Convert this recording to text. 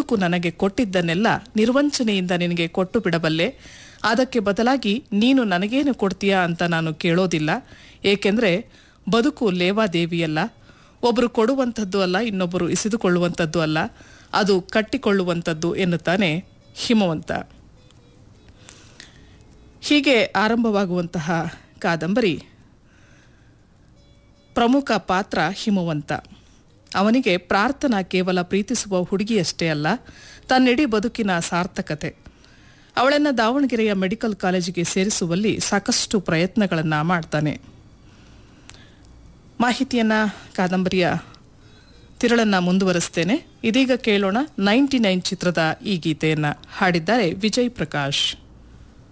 ಬದುಕು ನನಗೆ ಕೊಟ್ಟಿದ್ದನ್ನೆಲ್ಲ ನಿರ್ವಂಚನೆಯಿಂದ ನಿನಗೆ ಕೊಟ್ಟು ಬಿಡಬಲ್ಲೆ ಅದಕ್ಕೆ ಬದಲಾಗಿ ನೀನು ನನಗೇನು ಕೊಡ್ತೀಯಾ ಅಂತ ನಾನು ಕೇಳೋದಿಲ್ಲ ಏಕೆಂದರೆ ಬದುಕು ಲೇವಾದೇವಿಯಲ್ಲ ಒಬ್ಬರು ಕೊಡುವಂಥದ್ದು ಅಲ್ಲ ಇನ್ನೊಬ್ಬರು ಇಸಿದುಕೊಳ್ಳುವಂಥದ್ದು ಅಲ್ಲ ಅದು ಕಟ್ಟಿಕೊಳ್ಳುವಂಥದ್ದು ಎನ್ನುತ್ತಾನೆ ಹಿಮವಂತ ಹೀಗೆ ಆರಂಭವಾಗುವಂತಹ ಕಾದಂಬರಿ ಪ್ರಮುಖ ಪಾತ್ರ ಹಿಮವಂತ ಅವನಿಗೆ ಪ್ರಾರ್ಥನಾ ಕೇವಲ ಪ್ರೀತಿಸುವ ಹುಡುಗಿಯಷ್ಟೇ ಅಲ್ಲ ತನ್ನಿಡೀ ಬದುಕಿನ ಸಾರ್ಥಕತೆ ಅವಳನ್ನು ದಾವಣಗೆರೆಯ ಮೆಡಿಕಲ್ ಕಾಲೇಜಿಗೆ ಸೇರಿಸುವಲ್ಲಿ ಸಾಕಷ್ಟು ಪ್ರಯತ್ನಗಳನ್ನು ಮಾಡ್ತಾನೆ ಮಾಹಿತಿಯನ್ನ ಕಾದಂಬರಿಯ ತಿರಳನ್ನ ಮುಂದುವರಿಸ್ತೇನೆ ಇದೀಗ ಕೇಳೋಣ ನೈಂಟಿ ನೈನ್ ಚಿತ್ರದ ಈ ಗೀತೆಯನ್ನ ಹಾಡಿದ್ದಾರೆ ವಿಜಯ್ ಪ್ರಕಾಶ್